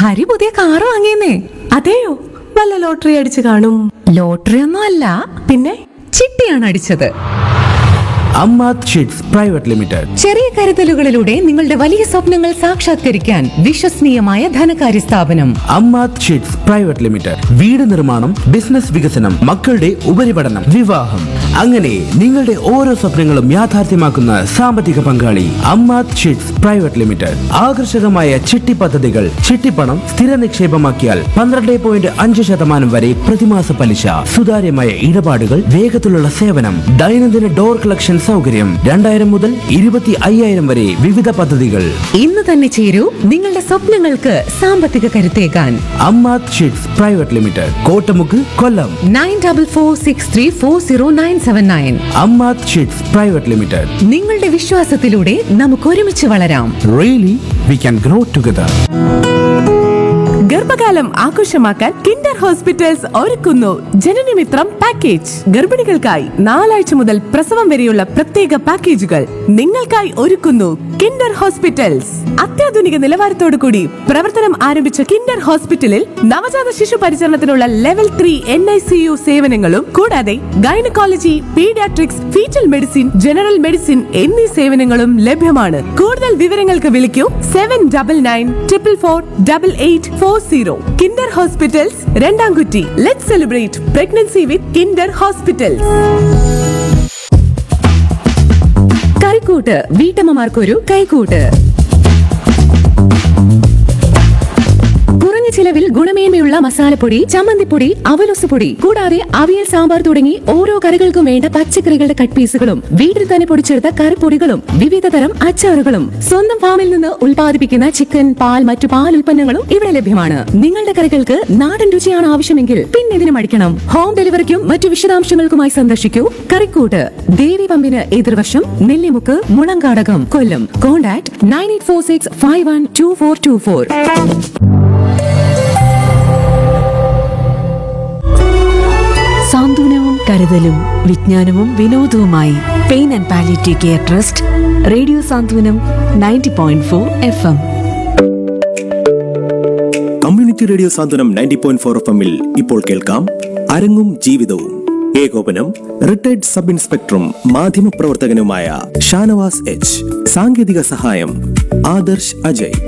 ഹരി പുതിയ കാറ് വാങ്ങിയെന്നേ അതെയോ വല്ല ലോട്ടറി അടിച്ചു കാണും ലോട്ടറി ഒന്നും അല്ല പിന്നെ ചിട്ടിയാണ് അടിച്ചത് അമ്മാത് ഷീറ്റ്സ് പ്രൈവറ്റ് ലിമിറ്റഡ് ചെറിയ കരുതലുകളിലൂടെ നിങ്ങളുടെ വലിയ സ്വപ്നങ്ങൾ സാക്ഷാത്കരിക്കാൻ വിശ്വസനീയമായ ധനകാര്യ സ്ഥാപനം അമ്മാത് ഷീറ്റ്സ് പ്രൈവറ്റ് ലിമിറ്റഡ് വീട് നിർമ്മാണം ബിസിനസ് വികസനം മക്കളുടെ ഉപരിപഠനം വിവാഹം അങ്ങനെ നിങ്ങളുടെ ഓരോ സ്വപ്നങ്ങളും യാഥാർത്ഥ്യമാക്കുന്ന സാമ്പത്തിക പങ്കാളി അമ്മാത് ഷീറ്റ്സ് പ്രൈവറ്റ് ലിമിറ്റഡ് ആകർഷകമായ ചിട്ടി പദ്ധതികൾ ചിട്ടിപ്പണം സ്ഥിര നിക്ഷേപമാക്കിയാൽ പന്ത്രണ്ട് പോയിന്റ് അഞ്ച് ശതമാനം വരെ പ്രതിമാസ പലിശ സുതാര്യമായ ഇടപാടുകൾ വേഗത്തിലുള്ള സേവനം ദൈനംദിന ഡോർ കളക്ഷൻ സൗകര്യം രണ്ടായിരം മുതൽ ഇരുപത്തി അയ്യായിരം വരെ വിവിധ പദ്ധതികൾ ഇന്ന് തന്നെ ചേരൂ നിങ്ങളുടെ സ്വപ്നങ്ങൾക്ക് സാമ്പത്തിക കരുത്തേകാൻ Ammath chits private limited Kottamukku Kollam nine double four six three four zero nine seven nine Ammath chits private limited നിങ്ങളുടെ വിശ്വാസത്തിലൂടെ നമുക്ക് ഒരുമിച്ച് വളരാം really we can grow together ഗർഭകാലം ആഘോഷമാക്കാൻ കിൻഡർ ഹോസ്പിറ്റൽസ് ഒരുക്കുന്നു ജനനമിത്രം പാക്കേജ് ഗർഭിണികൾക്കായി നാലാഴ്ച മുതൽ പ്രസവം വരെയുള്ള പ്രത്യേക പാക്കേജുകൾ നിങ്ങൾക്കായി ഒരുക്കുന്നു കിൻഡർ ഹോസ്പിറ്റൽസ് അത്യാധുനിക നിലവാരത്തോടു കൂടി പ്രവർത്തനം ആരംഭിച്ച കിൻഡർ ഹോസ്പിറ്റലിൽ നവജാത ശിശു പരിചരണത്തിനുള്ള level three N I C U സേവനങ്ങളും കൂടാതെ gynaecology paediatrics fetal medicine general medicine എന്നീ സേവനങ്ങളും ലഭ്യമാണ് കൂടുതൽ വിവരങ്ങൾക്ക് വിളിക്കൂ seven double nine triple four double eight four zero Kinder hospitals Randamkutty let celebrate pregnancy with Kinder hospitals Karikkoottu വീട്ടമ്മമാർക്കൊരു കൈക്കൂട്ട് കുറഞ്ഞ ചിലവിൽ ഗുണമേന്മയുള്ള മസാലപ്പൊടി ചമ്മന്തിപ്പൊടി അവലൊസ് പൊടി കൂടാതെ അവിയൽ സാമ്പാർ തുടങ്ങി ഓരോ കറികൾക്കും വേണ്ട പച്ചക്കറികളുടെ കട്ട് പീസുകളും വീട്ടിൽ തന്നെ പൊടിച്ചെടുത്ത കറിപ്പൊടികളും വിവിധ തരം അച്ചാറുകളും സ്വന്തം ഫാമിൽ നിന്ന് ഉൽപ്പാദിപ്പിക്കുന്ന ചിക്കൻ പാൽ മറ്റു പാൽ ഉൽപ്പന്നങ്ങളും ഇവിടെ ലഭ്യമാണ് നിങ്ങളുടെ കറികൾക്ക് നാടൻ രുചിയാണ് ആവശ്യമെങ്കിൽ പിന്നെ ഇതിന് മടിക്കണം ഹോം ഡെലിവറിക്കും മറ്റു വിശദാംശങ്ങൾക്കുമായി സന്ദർശിക്കൂ കറിക്കൂട്ട് ദേവി പമ്പിന് എതിർവശം Nellimukku Mulankadakam Kollam contact nine eight four six five one two four two four സാന്ത്വനവും കരുതലും വിജ്ഞാനവും വിനോദവുമായി pain and palliative care trust radio Santhwanam ninety point four F M community radio Santhwanam ninety point four F എമ്മിൽ ഇപ്പോൾ കേൾക്കാം അരങ്ങും ജീവിതവും ഏകോപനം റിട്ടയർഡ് സബ് ഇൻസ്പെക്ടറും മാധ്യമപ്രവർത്തകനുമായ ഷാനവാസ് എച്ച് സാങ്കേതിക സഹായം Adarsh Ajay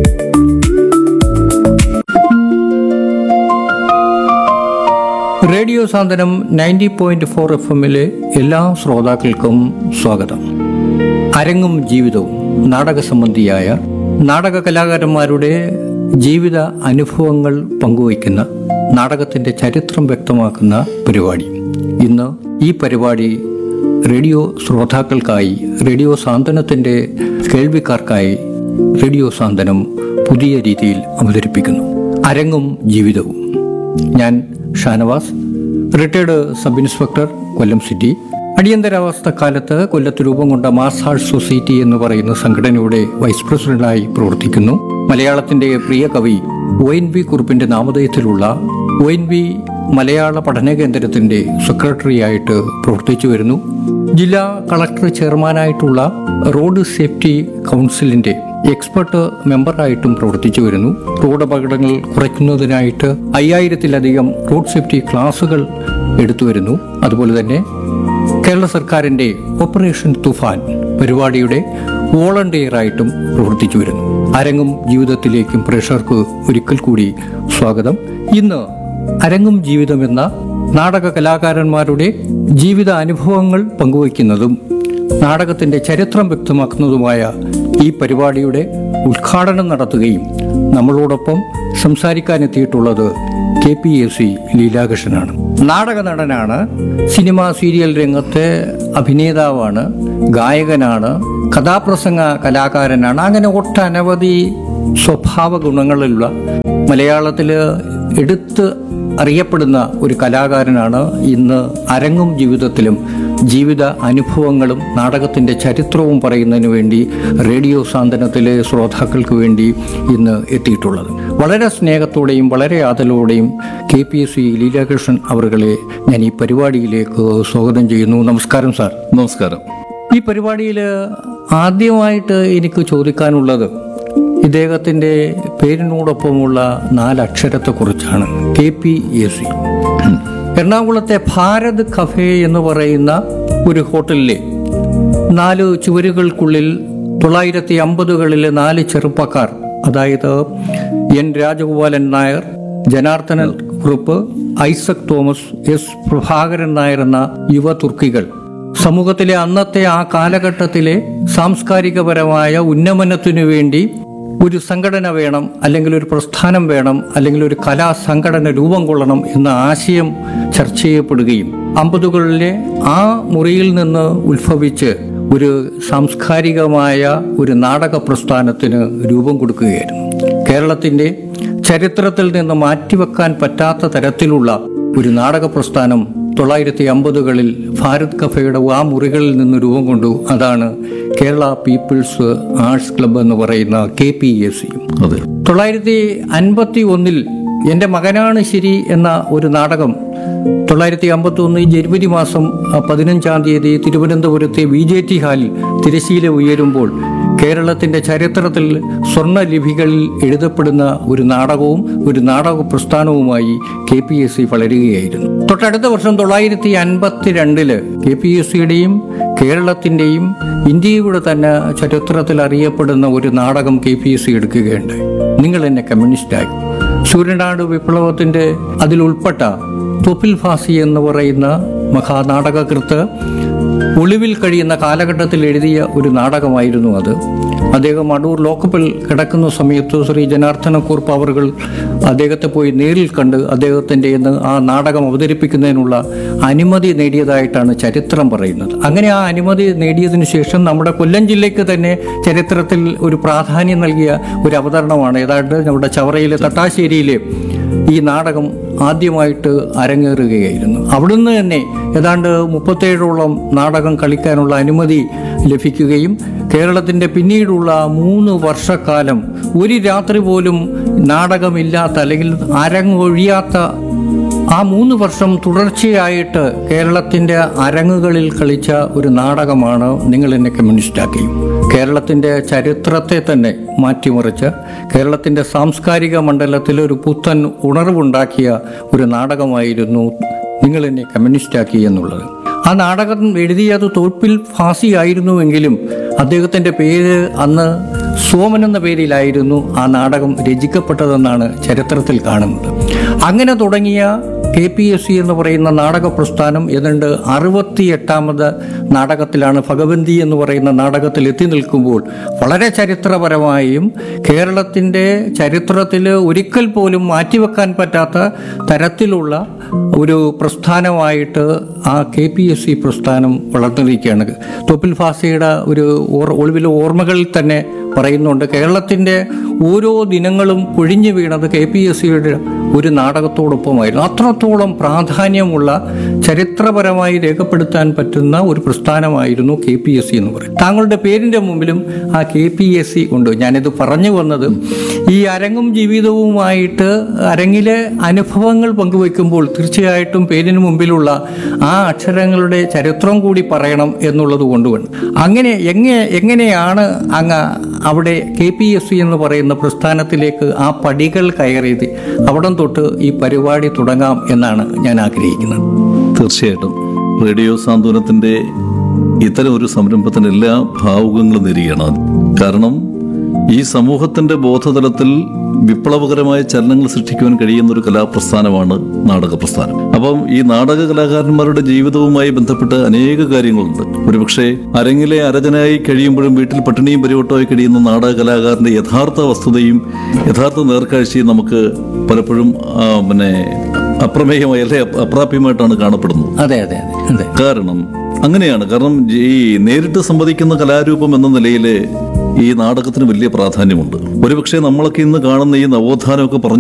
radio Santhwanam ninety point four F എമ്മിലെ എല്ലാ ശ്രോതാക്കൾക്കും സ്വാഗതം അരങ്ങും ജീവിതവും നാടക സംബന്ധിയായ നാടക കലാകാരന്മാരുടെ ജീവിത അനുഭവങ്ങൾ പങ്കുവയ്ക്കുന്ന നാടകത്തിന്റെ ചരിത്രം വ്യക്തമാക്കുന്ന പരിപാടി ഇന്ന് ഈ പരിപാടി റേഡിയോ ശ്രോതാക്കൾക്കായി റേഡിയോ സാന്ത്വനത്തിന്റെ കേൾവിക്കാർക്കായി റേഡിയോ സാന്ത്വനം പുതിയ രീതിയിൽ അവതരിപ്പിക്കുന്നു അരങ്ങും ജീവിതവും ഞാൻ Shanavas retired sub inspector Kollam city അടിയന്തരാവസ്ഥ കാലത്ത് കൊല്ലത്ത് രൂപം കൊണ്ട മാസാൾ സൊസൈറ്റി എന്ന് പറയുന്ന സംഘടനയുടെ വൈസ് പ്രസിഡന്റായി പ്രവർത്തിക്കുന്നു മലയാളത്തിന്റെ പ്രിയ കവി ഒ എൻ വി കുറുപ്പിന്റെ നാമധേയത്തിലുള്ള ഒ എൻ വി മലയാള പഠന കേന്ദ്രത്തിന്റെ സെക്രട്ടറിയായിട്ട് പ്രവർത്തിച്ചു വരുന്നു ജില്ലാ കളക്ടർ ചെയർമാനായിട്ടുള്ള റോഡ് സേഫ്റ്റി കൗൺസിലിന്റെ എക്സ്പെർട്ട് മെമ്പറായിട്ടും പ്രവർത്തിച്ചു വരുന്നു റോഡ് അപകടങ്ങൾ കുറയ്ക്കുന്നതിനായിട്ട് അയ്യായിരത്തിലധികം റോഡ് സേഫ്റ്റി ക്ലാസുകൾ എടുത്തു വരുന്നു അതുപോലെ തന്നെ കേരള സർക്കാരിന്റെ ഓപ്പറേഷൻ തുഫാൻ പരിപാടിയുടെ വോളണ്ടിയറായിട്ടും പ്രവർത്തിച്ചു വരുന്നു അരങ്ങും ജീവിതത്തിലേക്കും പ്രേക്ഷകർക്ക് ഒരിക്കൽ കൂടി സ്വാഗതം ഇന്ന് അരങ്ങും ജീവിതം എന്ന നാടക കലാകാരന്മാരുടെ ജീവിത അനുഭവങ്ങൾ പങ്കുവയ്ക്കുന്നതും നാടകത്തിന്റെ ചരിത്രം വ്യക്തമാക്കുന്നതുമായ ഈ പരിപാടിയുടെ ഉദ്ഘാടനം നടത്തുകയും നമ്മളോടൊപ്പം സംസാരിക്കാനെത്തിയിട്ടുള്ളത് കെ പി എസ് സി ലീലാകൃഷ്ണനാണ് നാടക നടനാണ് സിനിമ സീരിയൽ രംഗത്തെ അഭിനേതാവാണ് ഗായകനാണ് കഥാപ്രസംഗ കലാകാരനാണ് അങ്ങനെ ഒട്ടനവധി സ്വഭാവ ഗുണങ്ങളുള്ള മലയാളത്തിൽ എടുത്ത് അറിയപ്പെടുന്ന ഒരു കലാകാരനാണ് ഇന്ന് അരങ്ങും ജീവിതത്തിലും ജീവിത അനുഭവങ്ങളും നാടകത്തിൻ്റെ ചരിത്രവും പറയുന്നതിന് വേണ്ടി റേഡിയോ സാന്ത്വനത്തിലെ ശ്രോതാക്കൾക്ക് വേണ്ടി ഇന്ന് എത്തിയിട്ടുള്ളത് വളരെ സ്നേഹത്തോടെയും വളരെ ആദരവോടെയും K P S C Leelakrishnan അവറുകളെ ഞാൻ ഈ പരിപാടിയിലേക്ക് സ്വാഗതം ചെയ്യുന്നു നമസ്കാരം സാർ നമസ്കാരം ഈ പരിപാടിയിൽ ആദ്യമായിട്ട് എനിക്ക് ചോദിക്കാനുള്ളത് ഇദ്ദേഹത്തിൻ്റെ പേരിനോടൊപ്പമുള്ള നാലക്ഷരത്തെക്കുറിച്ചാണ് കെ പി എ സി എറണാകുളത്തെ ഭാരത് കഫേ എന്ന് പറയുന്ന ഒരു ഹോട്ടലിലെ നാല് ചുവരുകൾക്കുള്ളിൽ തൊള്ളായിരത്തി അമ്പതുകളിലെ നാല് ചെറുപ്പക്കാർ അതായത് N Rajagopalan Nair Janardanan Kurup Isaac Thomas S Prabhakaran Nair എന്ന യുവ തുർക്കികൾ സമൂഹത്തിലെ അന്നത്തെ ആ കാലഘട്ടത്തിലെ സാംസ്കാരികപരമായ ഉന്നമനത്തിനു വേണ്ടി ഒരു സംഘടന വേണം അല്ലെങ്കിൽ ഒരു പ്രസ്ഥാനം വേണം അല്ലെങ്കിൽ ഒരു കലാ സംഘടന രൂപം കൊള്ളണം എന്ന ആശയം ചർച്ച ചെയ്യപ്പെടുകയും അമ്പതുകളിലെ ആ മുറിയിൽ നിന്ന് ഉത്ഭവിച്ച് ഒരു സാംസ്കാരികമായ ഒരു നാടക പ്രസ്ഥാനത്തിന് രൂപം കൊടുക്കുകയായിരുന്നു കേരളത്തിൻ്റെ ചരിത്രത്തിൽ നിന്ന് മാറ്റിവെക്കാൻ പറ്റാത്ത തരത്തിലുള്ള ഒരു നാടക പ്രസ്ഥാനം തൊള്ളായിരത്തി അമ്പതുകളിൽ ഭാരത് കഫയുടെ ആ മുറികളിൽ നിന്ന് രൂപം കൊണ്ടു അതാണ് കേരള പീപ്പിൾസ് ആർട്സ് ക്ലബ്ബ് എന്ന് പറയുന്ന കെ പി എസ് സി അതെ തൊള്ളായിരത്തി അൻപത്തി ഒന്നിൽ എൻ്റെ മകനാണ് ശരി എന്ന ഒരു നാടകം തൊള്ളായിരത്തി അമ്പത്തി ഒന്ന് ജനുവരി മാസം ആ, പതിനഞ്ചാം തീയതി തിരുവനന്തപുരത്തെ വി ജെ ടി ഹാളിൽ തിരശീല ഉയരുമ്പോൾ കേരളത്തിൻ്റെ ചരിത്രത്തിൽ സ്വർണ്ണ ലിപികളിൽ എഴുതപ്പെടുന്ന ഒരു നാടകവും ഒരു നാടക പ്രസ്ഥാനവുമായി കെ പി എസ് സി വളരുകയായിരുന്നു തൊട്ടടുത്ത വർഷം തൊള്ളായിരത്തി അൻപത്തി രണ്ടില് കെ പി എസ് സിയുടെയും കേരളത്തിൻ്റെയും ഇന്ത്യയുടെ തന്നെ ചരിത്രത്തിൽ അറിയപ്പെടുന്ന ഒരു നാടകം കെ പി എസ് സി എടുക്കുകയുണ്ടായി നിങ്ങൾ എന്നെ കമ്മ്യൂണിസ്റ്റായി സൂര്യനാട് വിപ്ലവത്തിൻ്റെ അതിൽ ഉൾപ്പെട്ട തൊപ്പിൽ ഫാസി എന്ന് പറയുന്ന മഹാനാടകകൃത്ത് ഒളിവിൽ കഴിയുന്ന കാലഘട്ടത്തിൽ എഴുതിയ ഒരു നാടകമായിരുന്നു അത് അദ്ദേഹം അടൂർ ലോക്കപ്പിൽ കിടക്കുന്ന സമയത്ത് ശ്രീ ജനാർദ്ദനക്കുറുപ്പ് അവർകൾ അദ്ദേഹത്തെ പോയി നേരിൽ കണ്ട് അദ്ദേഹത്തിൻ്റെ ഇന്ന് ആ നാടകം അവതരിപ്പിക്കുന്നതിനുള്ള അനുമതി നേടിയതായിട്ടാണ് ചരിത്രം പറയുന്നത് അങ്ങനെ ആ അനുമതി നേടിയതിനു ശേഷം നമ്മുടെ കൊല്ലം ജില്ലയ്ക്ക് തന്നെ ചരിത്രത്തിൽ ഒരു പ്രാധാന്യം നൽകിയ ഒരു അവതരണമാണ് ഏതാണ്ട് നമ്മുടെ ചവറയിലെ തട്ടാശ്ശേരിയിലെ ഈ നാടകം ആദ്യമായിട്ട് അരങ്ങേറുകയായിരുന്നു അവിടുന്ന് തന്നെ ഏതാണ്ട് മുപ്പത്തേഴോളം നാടകം കളിക്കാനുള്ള അനുമതി ലഭിക്കുകയും കേരളത്തിൻ്റെ പിന്നീടുള്ള മൂന്ന് വർഷക്കാലം ഒരു രാത്രി പോലും നാടകമില്ലാത്ത അല്ലെങ്കിൽ അരങ്ങൊഴിയാത്ത ആ മൂന്ന് വർഷം തുടർച്ചയായിട്ട് കേരളത്തിൻ്റെ അരങ്ങുകളിൽ കളിച്ച ഒരു നാടകമാണ് നിങ്ങൾ എന്നെ കമ്മ്യൂണിസ്റ്റാക്കി കേരളത്തിൻ്റെ ചരിത്രത്തെ തന്നെ മാറ്റിമറിച്ച് കേരളത്തിൻ്റെ സാംസ്കാരിക മണ്ഡലത്തിൽ ഒരു പുത്തൻ ഉണർവുണ്ടാക്കിയ ഒരു നാടകമായിരുന്നു നിങ്ങൾ എന്നെ കമ്മ്യൂണിസ്റ്റാക്കി എന്നുള്ളത് ആ നാടകം എഴുതിയത് തോൽപ്പിൽ ഫാസി ആയിരുന്നുവെങ്കിലും അദ്ദേഹത്തിൻ്റെ പേര് അന്ന് സോമൻ എന്ന പേരിലായിരുന്നു ആ നാടകം രചിക്കപ്പെട്ടതെന്നാണ് ചരിത്രത്തിൽ കാണുന്നത് അങ്ങനെ തുടങ്ങിയ കെ പി എസ് സി എന്ന് പറയുന്ന നാടക പ്രസ്ഥാനം ഏതാണ്ട് അറുപത്തി എട്ടാമത് നാടകത്തിലാണ് ഭഗവന്തി എന്ന് പറയുന്ന നാടകത്തിൽ എത്തി നിൽക്കുമ്പോൾ വളരെ ചരിത്രപരമായും കേരളത്തിൻ്റെ ചരിത്രത്തിൽ ഒരിക്കൽ പോലും മാറ്റിവെക്കാൻ പറ്റാത്ത തരത്തിലുള്ള ഒരു പ്രസ്ഥാനമായിട്ട് ആ കെ പി എസ് സി പ്രസ്ഥാനം വളർന്നിരിക്കുകയാണ് തൊപ്പിൽ ഫാസിയുടെ ഒരു ഓർ ഒളിവിലെ ഓർമ്മകളിൽ തന്നെ പറയുന്നുണ്ട് കേരളത്തിൻ്റെ ഓരോ ദിനങ്ങളും കൊഴിഞ്ഞു വീണത് കെ പി എസ് സിയുടെ ഒരു നാടകത്തോടൊപ്പമായിരുന്നു അത്രത്തോളം പ്രാധാന്യമുള്ള ചരിത്രപരമായി രേഖപ്പെടുത്താൻ പറ്റുന്ന ഒരു പ്രസ്ഥാനമായിരുന്നു കെ പി എസ് സി എന്ന് പറയും താങ്കളുടെ പേരിൻ്റെ മുമ്പിലും ആ കെ പി എസ് സി ഉണ്ട് ഞാനിത് പറഞ്ഞു വന്നത് ഈ അരങ്ങും ജീവിതവുമായിട്ട് അരങ്ങിലെ അനുഭവങ്ങൾ പങ്കുവെക്കുമ്പോൾ തീർച്ചയായിട്ടും പേരിന് മുമ്പിലുള്ള ആ അക്ഷരങ്ങളുടെ ചരിത്രം കൂടി പറയണം എന്നുള്ളത് കൊണ്ടുവേണം അങ്ങനെ എങ്ങനെ എങ്ങനെയാണ് അങ്ങ് അവിടെ കെ പി എസ് സി എന്ന് പറയുന്ന പ്രസ്ഥാനത്തിലേക്ക് ആ പടികൾ കയറിയത് അവിടം തൊട്ട് ഈ പരിപാടി തുടങ്ങാം എന്നാണ് ഞാൻ ആഗ്രഹിക്കുന്നത് തീർച്ചയായിട്ടും റേഡിയോ സാന്ത്വനത്തിന്റെ ഇത്തരം ഒരു സംരംഭത്തിന് എല്ലാ ഭാവുകങ്ങളും നേരുകയാണ് കാരണം ഈ സമൂഹത്തിന്റെ ബോധതലത്തിൽ വിപ്ലവകരമായ ചലനങ്ങൾ സൃഷ്ടിക്കുവാൻ കഴിയുന്ന ഒരു കലാപ്രസ്ഥാനമാണ് നാടക പ്രസ്ഥാനം അപ്പം ഈ നാടക കലാകാരന്മാരുടെ ജീവിതവുമായി ബന്ധപ്പെട്ട് അനേക കാര്യങ്ങളുണ്ട് ഒരുപക്ഷെ അരങ്ങിലെ അരജനായി കഴിയുമ്പോഴും വീട്ടിൽ പട്ടിണിയും പരിവട്ടമായി കഴിയുന്ന നാടക കലാകാരന്റെ യഥാർത്ഥ വസ്തുതയും യഥാർത്ഥ നേർക്കാഴ്ചയും നമുക്ക് പലപ്പോഴും ആ, പിന്നെ അപ്രമേയമായി അല്ലെ അപ്രാപ്യമായിട്ടാണ് കാണപ്പെടുന്നത് അതെ അതെ അതെ അതെ കാരണം അങ്ങനെയാണ് കാരണം ഈ നേരിട്ട് സംവദിക്കുന്ന കലാരൂപം എന്ന നിലയിൽ ഈ നാടകത്തിന് വലിയ പ്രാധാന്യമുണ്ട് ഒരുപക്ഷെ നമ്മളൊക്കെ ഇന്ന് കാണുന്ന ഈ നവോത്ഥാനമൊക്കെ പറഞ്ഞു